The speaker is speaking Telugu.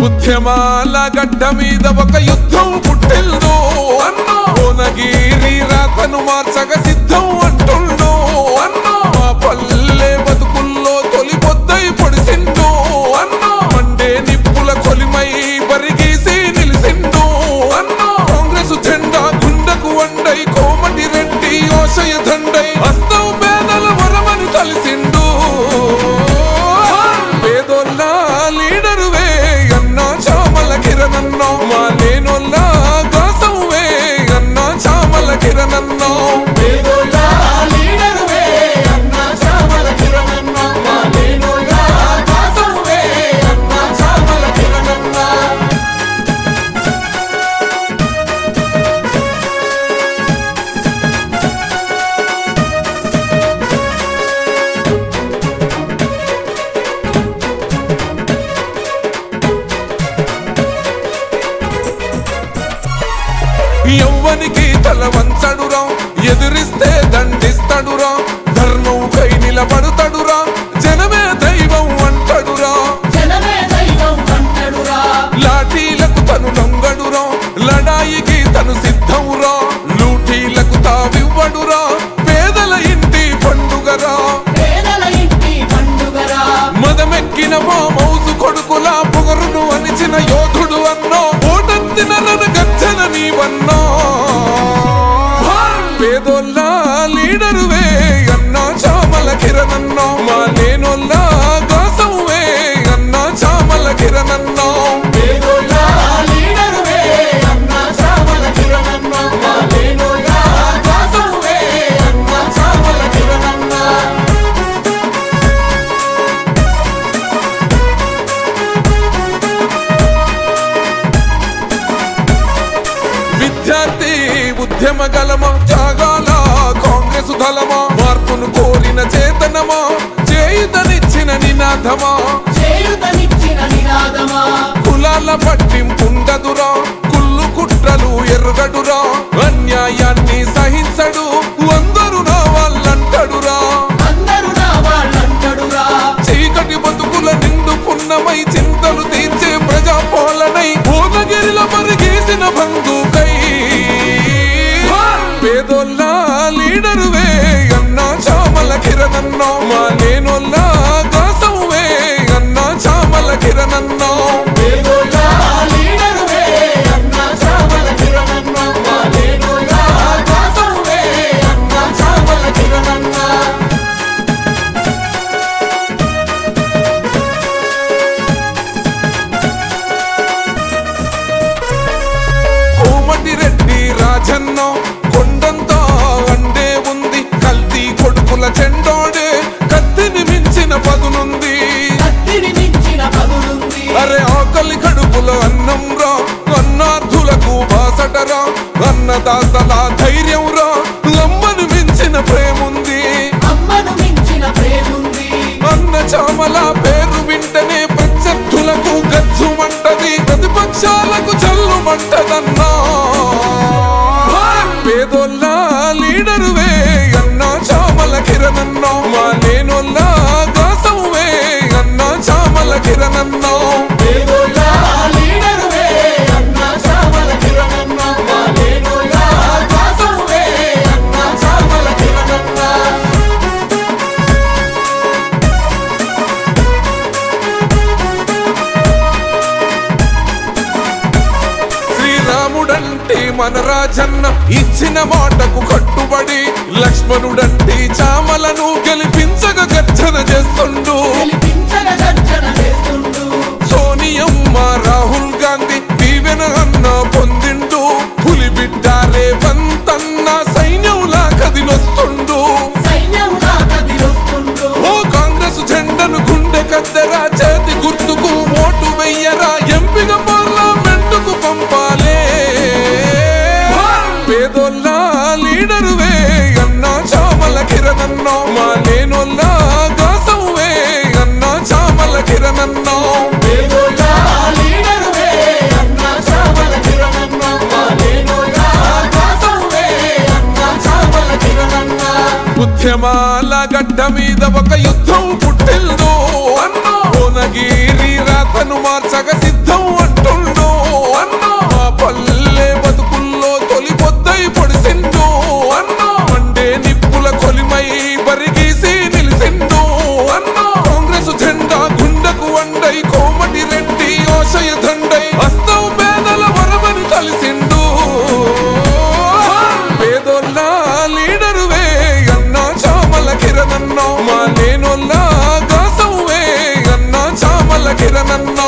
ఉద్యమాల గడ్డ మీద ఒక యుద్ధం పుట్టిల్దో అన్నో కోనగిరి రాతను మార్చగ సిద్ధం అంటుండో అన్నో మా పల్లె బతుకుల్లో తొలి పొద్దై పొడిసిందో అన్నో మండే నిప్పుల కొలిమై బరిగీసి నిలిసిందో అన్నో కాంగ్రెస్ జెండా గుండకు వండై కోమటి రెడ్డి ఓషయ దండై హస్తం పేదల వరమని కలిసిండు పేదోళ్ళ లీడరువే అన్నా చామల కిరణన్నో మా లేనోళ్ళ గాసంవే అన్నా చామల కిరణన్నో పేదోళ్ళ లీడరువే అన్నా చామల కిరణన్న మా లేనోళ్ళ దాసవువే అన్నా చామల కిరణన్న యవ్వనికి తల వంచడురా ఎదిరిస్తే దండిస్తడురా ధర్మం కై నిలబడుతడురా జనమే దైవం అంటడురా జనమే దైవం అంటడురా లాఠీలకు తను లొంగడురా లడాయికి తను సిద్ధంరా లూటీలకు తావివ్వడురా పేదల ఇంటి పండుగరా పేదల ఇంటి పండుగరా మదమెక్కిన మా మౌసు కొడుకుల పొగరును అనిచిన యోధుడు అన్నో ఓటంతిన గచ్చన నీవన్నో పేదోళ్ళ లీడరువే అన్నా చామల కిరణన్నో మా లేనోళ్ళ గాసంవే అన్నా చామల కిరణన్నో పేదోళ్ళ లీడరువే అన్నా చామల కిరణన్న మా లేనోళ్ళ దాసవువే అన్నా చామల కిరణన్న విద్యార్థి ఉద్యమ గలమా త్యాగాల కాంగ్రెస్ దళమా మార్పును కోరిన చేతనమా చేయుతనిచ్చిన నినాదమా చేయుతనిచ్చిన నినాదమా కులాల పట్టింపుండదురా కుళ్ళు కుట్రలు ఎరుగడురా అన్యాయాన్ని సహించడు అందరూ నా వాళ్ళంటడురా అందరూ నా వాళ్ళంటడురా చీకటి బతుకుల నిండు పున్నమై చింతలు తీర్చే ప్రజాపాలనై భువనగిరిల మరిగేసిన బంధుకై పేదోళ్ళ లీడరువే అన్నా చామల కిరణన్నో మా లేనోళ్ళ గాసంవే అన్నా చామల కిరణన్నో పేదోళ్ళ లీడరువే అన్నా చామల కిరణన్న మా లేనోళ్ళ దాసవువే అన్నా చామల కిరణన్న కోమటి రెడ్డి రాజన్న కొండంతా అండే ఉంది కల్తీ కొడుకుల చెండోడే కత్తిని మించిన పదునుంది కత్తిని మించిన పదులుంది అరే ఆకలి కడుపులో అన్నం రా అన్నార్థులకు బాసటరా అన్నదాతల ధైర్యం రా అమ్మను మించిన ప్రేముంది అమ్మను మించిన ప్రేముంది అన్న చామల పేరు వింటనే ప్రత్యర్థులకు గచ్చుమంటది ప్రతిపక్షాలకు చల్లుమంటదన్నా పేదోళ్ళ లీడరువే అన్నా చామల కిరణన్నో మా లేనోళ్ళ గాసంవే అన్నా చామల కిరణన్నో పేదోళ్ళ లీడరువే అన్నా చామల కిరణన్న మా లేనోళ్ళ దాసవువే అన్నా చామల కిరణన్న శ్రీరాముడంటే మన రాజన్న ఇచ్చిన మాటకు కట్టుబడి లక్ష్మణుడంటే చామలను గెలిపించగ గర్జన చేస్తుండు గెలిపించగ గర్జన చేస్తుండు సోనియమ్మ రాహుల్ గాంధీ దీవెన అన్న పొందిండు పులి బిడ్డ రేవంతన్న సైన్యంలా కదిలొస్తుండు సైన్యంగా కదిలొస్తుండు ఓ కాంగ్రెస్ జెండను గుండె కద్దెరా చేతి గుర్తుకు ఓటు వెయ్యరా ఎంపిక పార్లమెంటుకు పంపాలే పేదోళ్ళ లీడరువే అన్నా చామల కిరణన్నో మా లేనోళ్ళ గాసంవే అన్నా చామల కిరణన్నో పేదోళ్ళ లీడరువే అన్నా చామల కిరణన్న మా లేనోళ్ళ దాసవువే అన్నా చామల కిరణన్న ఉద్యమాల గడ్డ మీద ఒక యుద్ధం పుట్టిల్దో అన్నో కోనగిరి రాతను మార్చగ సిద్ధం కిరణన్న